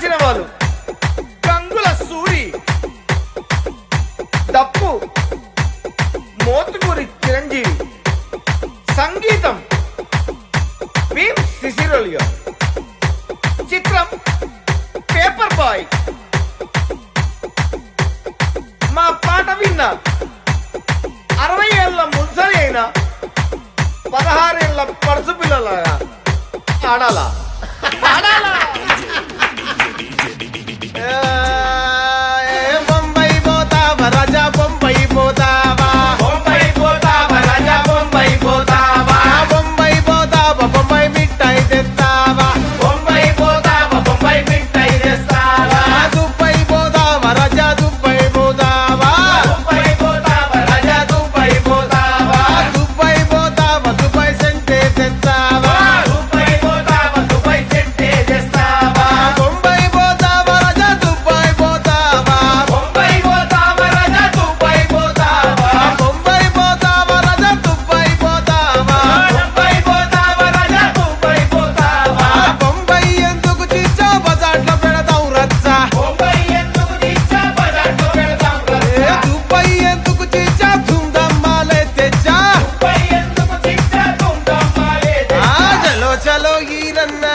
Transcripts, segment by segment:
నచ్చిన వాళ్ళు గంగుల సూరి దప్పు మోతుకూరి చిరంజీవి సంగీతం భీమ్ సిసిరోలియో చిత్రం పేపర్ బాయ్ మా పాట విన్న అరవై ఏళ్ళ ముసలి అయిన పదహారేళ్ళ పడుచు పిల్లలాగా ఆడాలా ఆడాలా ఏ బొంబాయి పోతావా రాజా బొంబాయి పోతావా బొంబాయి పోతావా రాజా బొంబాయి పోతావా బొంబాయి పోతావా బొంబాయి మిఠాయి తెస్తావా బొంబాయి పోతావా బొంబాయి మిఠాయి తెస్తావా దుబాయ్ పోతావా రాజా దుబాయ్ పోతావా బొంబాయి పోతావా రాజా దుబాయ్ పోతావా దుబాయ్ పోతావా దుబాయ్ సెంటే తెస్తావా దుబాయ్ పోతావా దుబాయ్ సెంటే తెస్తావా బొంబాయి పోతావా రాజా దుబాయ్ పోతావా బొంబాయి పోతావా రాజా దుబాయ్ పోతావా బొంబాయి పోతావా రాజా దుబాయ్ పోతావా బొంబాయి పోతావా రాజా దుబాయ్ పోతావా బొంబాయి ఎందుకు చిచ్చా బజార్లో పెడతావు రచ్చా బొంబాయి ఎందుకు తీసా బజార్లో పెడతాం ఏ రచ్చా దుబాయ్ ఎందుకు చిచ్చా దుందమ్మాలే తెచ్చా దుబాయ్ ఎందుకు తీసా దుందమ్మాలే ఆ చలో చలో ఈరన్న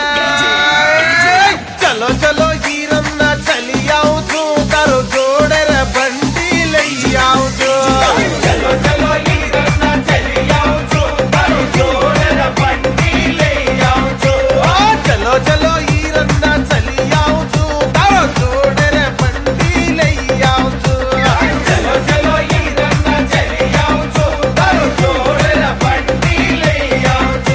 చలో చలో ఈరన్న చలియావు చూతారు జోడెర బండి లయ్యావు చలో చలో ఈరన్న చెలియావు చూతారు జోడెర బండి లేయావు చూ చలో చలో ఈరన్న చలియావు చూతారు జోడెర బండి లయ్యావు చలో చలో ఈరన్న చెలియావు చూతారు జోడెర బండి లేయావు చూ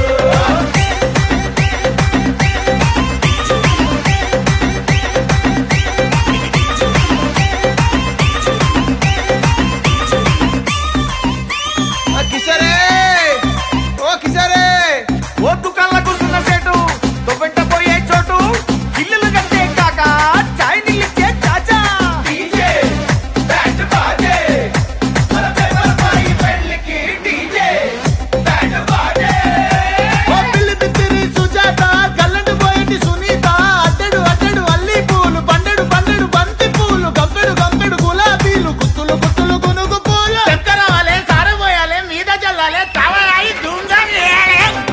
కిషరే ఓ కిషరే ఓ దుకాణంలో కూర్చున్న సేటు దువ్వెంట పోయే చోటు ఇల్లులు కట్టే కాక చాయ్ నీళ్ళిచ్చే చాచా డీజే బ్యాండ్ బాజే మన పేపర్ బాయ్ పెళ్ళికి డీజే బ్యాండ్ బాజే ఓ పిల్లి బిత్తిరి సుజాత గల్లండు పోయేటి సునీత అడ్డడు అడ్డడు అల్లి పూలు బండెడు బండెడు బంతి పూలు గంపెడు గంపెడు గులాబీలు గుత్తులు గుత్తులు గునుగు పూలు చక్కెర రావాలి సారం పోయాలి మీద చల్లాలి కావాలి ధూమ్గా చేయాలి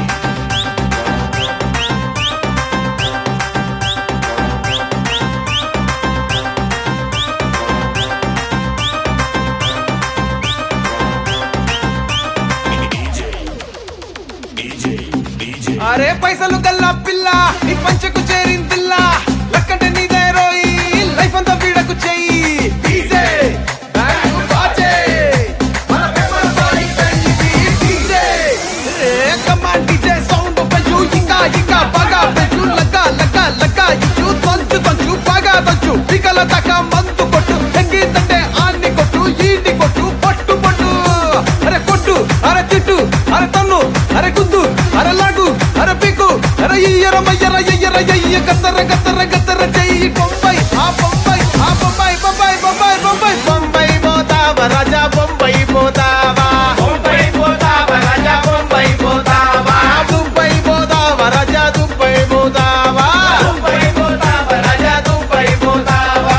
అరే పైసలు గల్లా పిల్ల నీ పంచకు చేరిందిల్ల లక్కంటే నీదే రోయి లైఫ్ అంతా వీడకు చెయ్యి డీజే బ్యాండ్ బాజే మన పేపర్ బాయ్ పెళ్ళికి డీజే ఏ కమాన్ డీజే సౌండ్ పెంచు ఇంకా ఇంకా బాగా పెంచు లక్క లక్క లక్క ఇచ్చు తంచు తంచు బాగా తంచు పికల దాకా మందు కొట్టు సంగీతంటే ఆన్ని కొట్టు ఈన్ని కొట్టు పట్టు పట్టు అరే కొట్టు అరే తిట్టు అరే తన్ను అరే గుద్దు అరే లాగు అరే పీకు అరే ఇయ్యర మయ్యర ఎయ్యర ఎయ్య గత్తర గత్తర గత్తర చెయ్యి బొంబాయి ఆ బొంబాయి ఆ బొంబాయి బొంబాయి బొంబాయి బొంబాయి బొంబాయి పోతావా రాజా బొంబాయి పోతావా బొంబాయి పోతావా రాజా బొంబాయి పోతావా దుబాయ్ పోతావా రాజా దుబాయ్ పోతావా బొంబాయి పోతావా రాజా దుబాయ్ పోతావా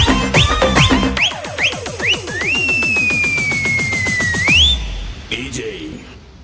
DJ